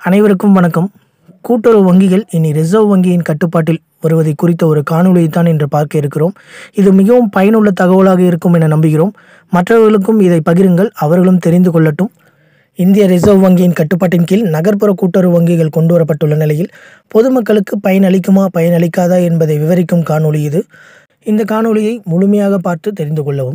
அனைவருக்கும் வணக்கம் கூட்டுறவு வங்கிகள் இனி ரிசர்வ் வங்கியின் கட்டுப்பாட்டில் வருவதை குறித்த ஒரு காணொளியை தான் இன்று பார்க்க இருக்கிறோம் இது மிகவும் பயனுள்ள தகவலாக இருக்கும் என நம்புகிறோம் மற்றவர்களுக்கும் இதை பகிருங்கள் அவர்களும் தெரிந்து கொள்ளட்டும் இந்திய ரிசர்வ் வங்கியின் கட்டுப்பாட்டின் கீழ் நகர்ப்புற கூட்டுறவு வங்கிகள் கொண்டு வரப்பட்டுள்ள நிலையில் பொதுமக்களுக்கு பயனளிக்குமா பயனளிக்காதா என்பதை விவரிக்கும் காணொளி இது இந்த காணொளியை முழுமையாக பார்த்து தெரிந்து கொள்ளவும்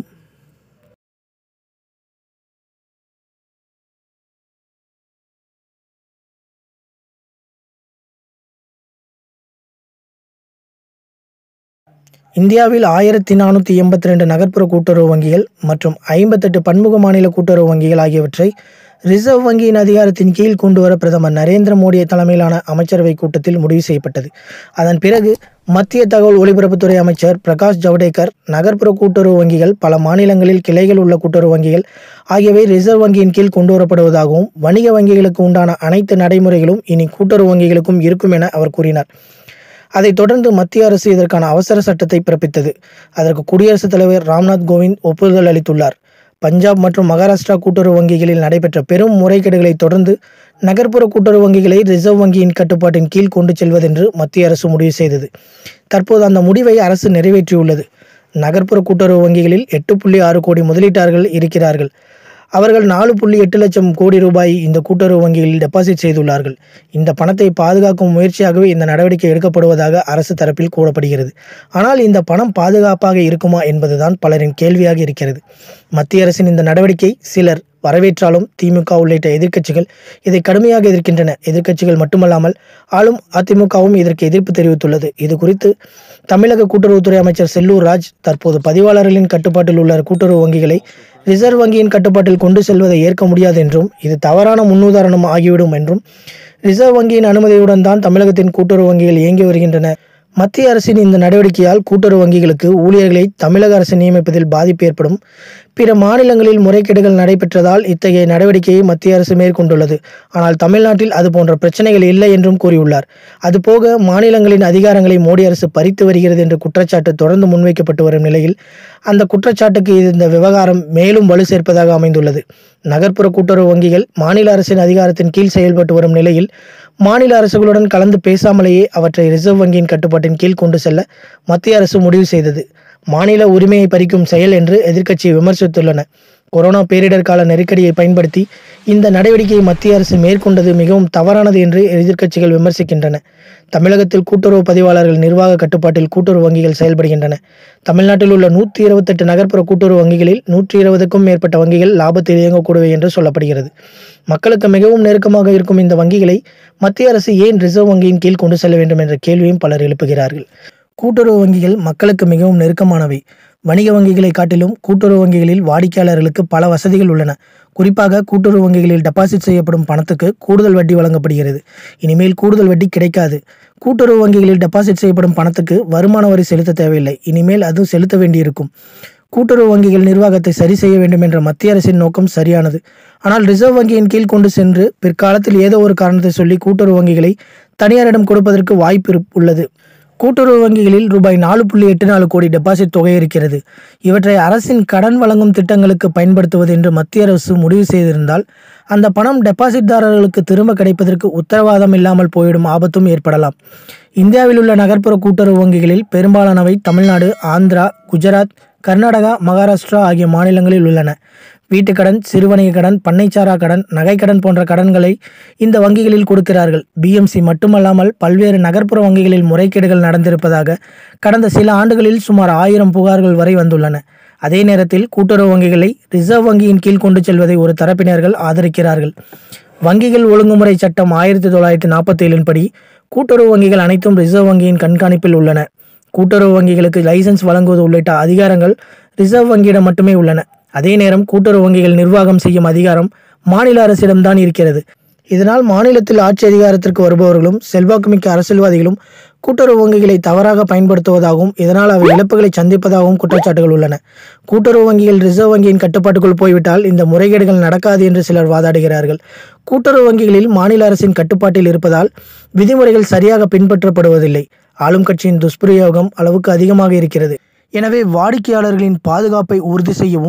இந்தியாவில் ஆயிரத்தி நானூற்றி எண்பத்தி ரெண்டு நகர்ப்புற கூட்டுறவு வங்கிகள் மற்றும் ஐம்பத்தெட்டு பன்முக மாநில கூட்டுறவு வங்கிகள் ஆகியவற்றை ரிசர்வ் வங்கியின் அதிகாரத்தின் கீழ் கொண்டு வர பிரதமர் நரேந்திர மோடி தலைமையிலான அமைச்சரவை கூட்டத்தில் முடிவு செய்யப்பட்டது அதன் பிறகு மத்திய தகவல் ஒலிபரப்புத்துறை அமைச்சர் பிரகாஷ் ஜவடேகர் நகர்ப்புற கூட்டுறவு வங்கிகள் பல மாநிலங்களில் கிளைகள் உள்ள கூட்டுறவு வங்கிகள் ஆகியவை ரிசர்வ் வங்கியின் கீழ் கொண்டு வரப்படுவதாகவும் வணிக வங்கிகளுக்கு உண்டான அனைத்து நடைமுறைகளும் இனி கூட்டுறவு வங்கிகளுக்கும் இருக்கும் என அவர் கூறினார் அதைத் தொடர்ந்து மத்திய அரசு இதற்கான அவசர சட்டத்தை பிறப்பித்தது அதற்கு குடியரசுத் தலைவர் ராம்நாத் கோவிந்த் ஒப்புதல் அளித்துள்ளார் பஞ்சாப் மற்றும் மகாராஷ்டிரா கூட்டுறவு வங்கிகளில் நடைபெற்ற பெரும் முறைகேடுகளை தொடர்ந்து நகர்ப்புற கூட்டுறவு வங்கிகளை ரிசர்வ் வங்கியின் கட்டுப்பாட்டின் கீழ் கொண்டு செல்வதென்று மத்திய அரசு முடிவு செய்தது தற்போது அந்த முடிவை அரசு நிறைவேற்றியுள்ளது நகர்ப்புற கூட்டுறவு வங்கிகளில் எட்டு புள்ளி ஆறு கோடி முதலீட்டாளர்கள் இருக்கிறார்கள் அவர்கள் நாலு புள்ளி எட்டு லட்சம் கோடி ரூபாய் இந்த கூட்டுறவு வங்கிகளில் டெபாசிட் செய்துள்ளார்கள் இந்த பணத்தை பாதுகாக்கும் முயற்சியாகவே இந்த நடவடிக்கை எடுக்கப்படுவதாக அரசு தரப்பில் கூறப்படுகிறது ஆனால் இந்த பணம் பாதுகாப்பாக இருக்குமா என்பதுதான் பலரின் கேள்வியாக இருக்கிறது மத்திய அரசின் இந்த நடவடிக்கை சிலர் வரவேற்றாலும் திமுக உள்ளிட்ட எதிர்க்கட்சிகள் இதை கடுமையாக எதிர்க்கின்றன எதிர்க்கட்சிகள் மட்டுமல்லாமல் ஆளும் அதிமுகவும் இதற்கு எதிர்ப்பு தெரிவித்துள்ளது இது குறித்து தமிழக கூட்டுறவுத்துறை அமைச்சர் செல்லூர் ராஜ் தற்போது பதிவாளர்களின் கட்டுப்பாட்டில் உள்ள கூட்டுறவு வங்கிகளை ரிசர்வ் வங்கியின் கட்டுப்பாட்டில் கொண்டு செல்வதை ஏற்க முடியாது என்றும் இது தவறான முன்னுதாரணம் ஆகிவிடும் என்றும் ரிசர்வ் வங்கியின் அனுமதியுடன் தான் தமிழகத்தின் கூட்டுறவு வங்கிகள் இயங்கி வருகின்றன மத்திய அரசின் இந்த நடவடிக்கையால் கூட்டுறவு வங்கிகளுக்கு ஊழியர்களை தமிழக அரசு நியமிப்பதில் பாதிப்பு ஏற்படும் பிற மாநிலங்களில் முறைகேடுகள் நடைபெற்றதால் இத்தகைய நடவடிக்கையை மத்திய அரசு மேற்கொண்டுள்ளது ஆனால் தமிழ்நாட்டில் அது போன்ற பிரச்சனைகள் இல்லை என்றும் கூறியுள்ளார் அதுபோக மாநிலங்களின் அதிகாரங்களை மோடி அரசு பறித்து வருகிறது என்ற குற்றச்சாட்டு தொடர்ந்து முன்வைக்கப்பட்டு வரும் நிலையில் அந்த குற்றச்சாட்டுக்கு இந்த விவகாரம் மேலும் வலு சேர்ப்பதாக அமைந்துள்ளது நகர்ப்புற கூட்டுறவு வங்கிகள் மாநில அரசின் அதிகாரத்தின் கீழ் செயல்பட்டு வரும் நிலையில் மாநில அரசுகளுடன் கலந்து பேசாமலேயே அவற்றை ரிசர்வ் வங்கியின் கட்டுப்பாட்டின் கீழ் கொண்டு செல்ல மத்திய அரசு முடிவு செய்தது மாநில உரிமையை பறிக்கும் செயல் என்று எதிர்க்கட்சி விமர்சித்துள்ளன கொரோனா பேரிடர் கால நெருக்கடியை பயன்படுத்தி இந்த நடவடிக்கையை மத்திய அரசு மேற்கொண்டது மிகவும் தவறானது என்று எதிர்க்கட்சிகள் விமர்சிக்கின்றன தமிழகத்தில் கூட்டுறவு பதிவாளர்கள் நிர்வாக கட்டுப்பாட்டில் கூட்டுறவு வங்கிகள் செயல்படுகின்றன தமிழ்நாட்டில் உள்ள நூற்றி இருபத்தெட்டு நகர்ப்புற கூட்டுறவு வங்கிகளில் நூற்றி இருபதுக்கும் மேற்பட்ட வங்கிகள் லாபத்தில் இயங்கக்கூடவை என்று சொல்லப்படுகிறது மக்களுக்கு மிகவும் நெருக்கமாக இருக்கும் இந்த வங்கிகளை மத்திய அரசு ஏன் ரிசர்வ் வங்கியின் கீழ் கொண்டு செல்ல வேண்டும் என்ற கேள்வியும் பலர் எழுப்புகிறார்கள் கூட்டுறவு வங்கிகள் மக்களுக்கு மிகவும் நெருக்கமானவை வணிக வங்கிகளை காட்டிலும் கூட்டுறவு வங்கிகளில் வாடிக்கையாளர்களுக்கு பல வசதிகள் உள்ளன குறிப்பாக கூட்டுறவு வங்கிகளில் டெபாசிட் செய்யப்படும் பணத்துக்கு கூடுதல் வட்டி வழங்கப்படுகிறது இனிமேல் கூடுதல் வட்டி கிடைக்காது கூட்டுறவு வங்கிகளில் டெபாசிட் செய்யப்படும் பணத்துக்கு வருமான வரி செலுத்த தேவையில்லை இனிமேல் அது செலுத்த வேண்டியிருக்கும் கூட்டுறவு வங்கிகள் நிர்வாகத்தை சரி செய்ய வேண்டும் என்ற மத்திய அரசின் நோக்கம் சரியானது ஆனால் ரிசர்வ் வங்கியின் கீழ் கொண்டு சென்று பிற்காலத்தில் ஏதோ ஒரு காரணத்தை சொல்லி கூட்டுறவு வங்கிகளை தனியாரிடம் கொடுப்பதற்கு வாய்ப்பு உள்ளது கூட்டுறவு வங்கிகளில் ரூபாய் நாலு புள்ளி எட்டு நாலு கோடி டெபாசிட் தொகை இருக்கிறது இவற்றை அரசின் கடன் வழங்கும் திட்டங்களுக்கு பயன்படுத்துவது என்று மத்திய அரசு முடிவு செய்திருந்தால் அந்த பணம் டெபாசிட்தாரர்களுக்கு திரும்ப கிடைப்பதற்கு உத்தரவாதம் இல்லாமல் போயிடும் ஆபத்தும் ஏற்படலாம் இந்தியாவில் உள்ள நகர்ப்புற கூட்டுறவு வங்கிகளில் பெரும்பாலானவை தமிழ்நாடு ஆந்திரா குஜராத் கர்நாடகா மகாராஷ்டிரா ஆகிய மாநிலங்களில் உள்ளன வீட்டுக்கடன் சிறுவணிக கடன் பண்ணைச்சாரா கடன் நகைக்கடன் போன்ற கடன்களை இந்த வங்கிகளில் கொடுக்கிறார்கள் பிஎம்சி மட்டுமல்லாமல் பல்வேறு நகர்ப்புற வங்கிகளில் முறைகேடுகள் நடந்திருப்பதாக கடந்த சில ஆண்டுகளில் சுமார் ஆயிரம் புகார்கள் வரை வந்துள்ளன அதே நேரத்தில் கூட்டுறவு வங்கிகளை ரிசர்வ் வங்கியின் கீழ் கொண்டு செல்வதை ஒரு தரப்பினர்கள் ஆதரிக்கிறார்கள் வங்கிகள் ஒழுங்குமுறை சட்டம் ஆயிரத்தி தொள்ளாயிரத்தி நாற்பத்தி ஏழின் படி கூட்டுறவு வங்கிகள் அனைத்தும் ரிசர்வ் வங்கியின் கண்காணிப்பில் உள்ளன கூட்டுறவு வங்கிகளுக்கு லைசன்ஸ் வழங்குவது உள்ளிட்ட அதிகாரங்கள் ரிசர்வ் வங்கியிடம் மட்டுமே உள்ளன அதே நேரம் கூட்டுறவு வங்கிகள் நிர்வாகம் செய்யும் அதிகாரம் மாநில அரசிடம்தான் இருக்கிறது இதனால் மாநிலத்தில் ஆட்சி அதிகாரத்திற்கு வருபவர்களும் செல்வாக்குமிக்க அரசியல்வாதிகளும் கூட்டுறவு வங்கிகளை தவறாக பயன்படுத்துவதாகவும் இதனால் அவை இழப்புகளை சந்திப்பதாகவும் குற்றச்சாட்டுகள் உள்ளன கூட்டுறவு வங்கிகள் ரிசர்வ் வங்கியின் கட்டுப்பாட்டுக்குள் போய்விட்டால் இந்த முறைகேடுகள் நடக்காது என்று சிலர் வாதாடுகிறார்கள் கூட்டுறவு வங்கிகளில் மாநில அரசின் கட்டுப்பாட்டில் இருப்பதால் விதிமுறைகள் சரியாக பின்பற்றப்படுவதில்லை ஆளும் கட்சியின் துஷ்பிரயோகம் அளவுக்கு அதிகமாக இருக்கிறது எனவே வாடிக்கையாளர்களின் பாதுகாப்பை உறுதி செய்யவும்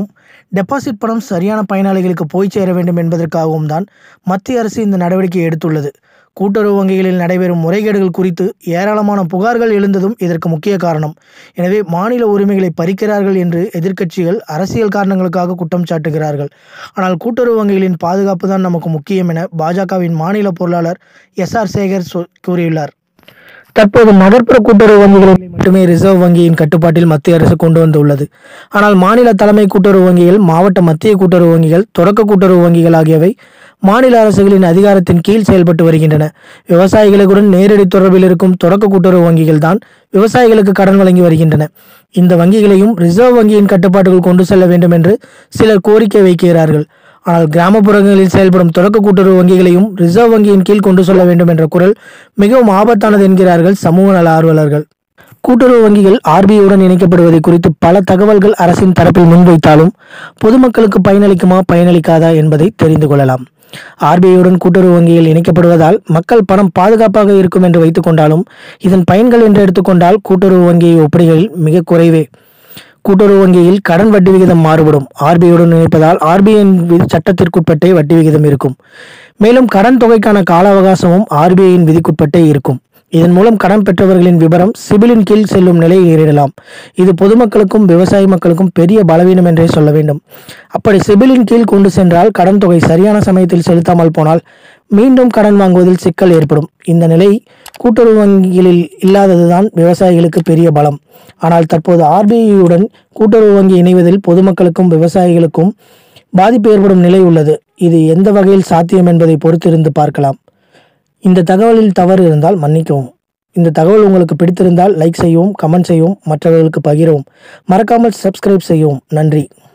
டெபாசிட் பணம் சரியான பயனாளிகளுக்கு போய் சேர வேண்டும் என்பதற்காகவும் தான் மத்திய அரசு இந்த நடவடிக்கையை எடுத்துள்ளது கூட்டுறவு வங்கிகளில் நடைபெறும் முறைகேடுகள் குறித்து ஏராளமான புகார்கள் எழுந்ததும் இதற்கு முக்கிய காரணம் எனவே மாநில உரிமைகளை பறிக்கிறார்கள் என்று எதிர்க்கட்சிகள் அரசியல் காரணங்களுக்காக குற்றம் சாட்டுகிறார்கள் ஆனால் கூட்டுறவு வங்கிகளின் பாதுகாப்பு தான் நமக்கு முக்கியம் என பாஜகவின் மாநில பொருளாளர் எஸ் ஆர் சேகர் சொ- கூறியுள்ளார் தற்போது நகர்ப்புற கூட்டுறவு வங்கிகளை மட்டுமே ரிசர்வ் வங்கியின் கட்டுப்பாட்டில் மத்திய அரசு கொண்டு வந்துள்ளது ஆனால் மாநில தலைமை கூட்டுறவு வங்கிகள் மாவட்ட மத்திய கூட்டுறவு வங்கிகள் தொடக்க கூட்டுறவு வங்கிகள் ஆகியவை மாநில அரசுகளின் அதிகாரத்தின் கீழ் செயல்பட்டு வருகின்றன விவசாயிகளுடன் நேரடி தொடர்பில் இருக்கும் தொடக்க கூட்டுறவு வங்கிகள் தான் விவசாயிகளுக்கு கடன் வழங்கி வருகின்றன இந்த வங்கிகளையும் ரிசர்வ் வங்கியின் கட்டுப்பாட்டுக்குள் கொண்டு செல்ல வேண்டும் என்று சிலர் கோரிக்கை வைக்கிறார்கள் ஆனால் கிராமப்புறங்களில் செயல்படும் தொடக்க கூட்டுறவு வங்கிகளையும் ரிசர்வ் வங்கியின் கீழ் கொண்டு செல்ல வேண்டும் என்ற குரல் மிகவும் ஆபத்தானது என்கிறார்கள் சமூக நல ஆர்வலர்கள் கூட்டுறவு வங்கிகள் ஆர்பிஐயுடன் இணைக்கப்படுவதை குறித்து பல தகவல்கள் அரசின் தரப்பில் முன்வைத்தாலும் பொதுமக்களுக்கு பயனளிக்குமா பயனளிக்காதா என்பதை தெரிந்து கொள்ளலாம் ஆர்பிஐயுடன் கூட்டுறவு வங்கிகள் இணைக்கப்படுவதால் மக்கள் பணம் பாதுகாப்பாக இருக்கும் என்று வைத்துக் கொண்டாலும் இதன் பயன்கள் என்று எடுத்துக்கொண்டால் கூட்டுறவு வங்கியை ஒப்பிடுகையில் மிக குறைவே கூட்டுறவு வங்கியில் கடன் வட்டி விகிதம் மாறுபடும் ஆர்பிஐயுடன் இணைப்பதால் ஆர்பிஐயின் சட்டத்திற்குட்பட்டே வட்டி விகிதம் இருக்கும் மேலும் கடன் தொகைக்கான கால அவகாசமும் ஆர்பிஐயின் விதிக்குட்பட்டே இருக்கும் இதன் மூலம் கடன் பெற்றவர்களின் விவரம் சிபிலின் கீழ் செல்லும் நிலை நேரிடலாம் இது பொதுமக்களுக்கும் விவசாய மக்களுக்கும் பெரிய பலவீனம் என்றே சொல்ல வேண்டும் அப்படி சிபிலின் கீழ் கொண்டு சென்றால் கடன் தொகை சரியான சமயத்தில் செலுத்தாமல் போனால் மீண்டும் கடன் வாங்குவதில் சிக்கல் ஏற்படும் இந்த நிலை கூட்டுறவு வங்கிகளில் இல்லாததுதான் விவசாயிகளுக்கு பெரிய பலம் ஆனால் தற்போது ஆர்பிஐயுடன் கூட்டுறவு வங்கி இணைவதில் பொதுமக்களுக்கும் விவசாயிகளுக்கும் பாதிப்பு ஏற்படும் நிலை உள்ளது இது எந்த வகையில் சாத்தியம் என்பதை பொறுத்திருந்து பார்க்கலாம் இந்த தகவலில் தவறு இருந்தால் மன்னிக்கவும் இந்த தகவல் உங்களுக்கு பிடித்திருந்தால் லைக் செய்யவும் கமெண்ட் செய்யவும் மற்றவர்களுக்கு பகிரவும் மறக்காமல் சப்ஸ்கிரைப் செய்யவும் நன்றி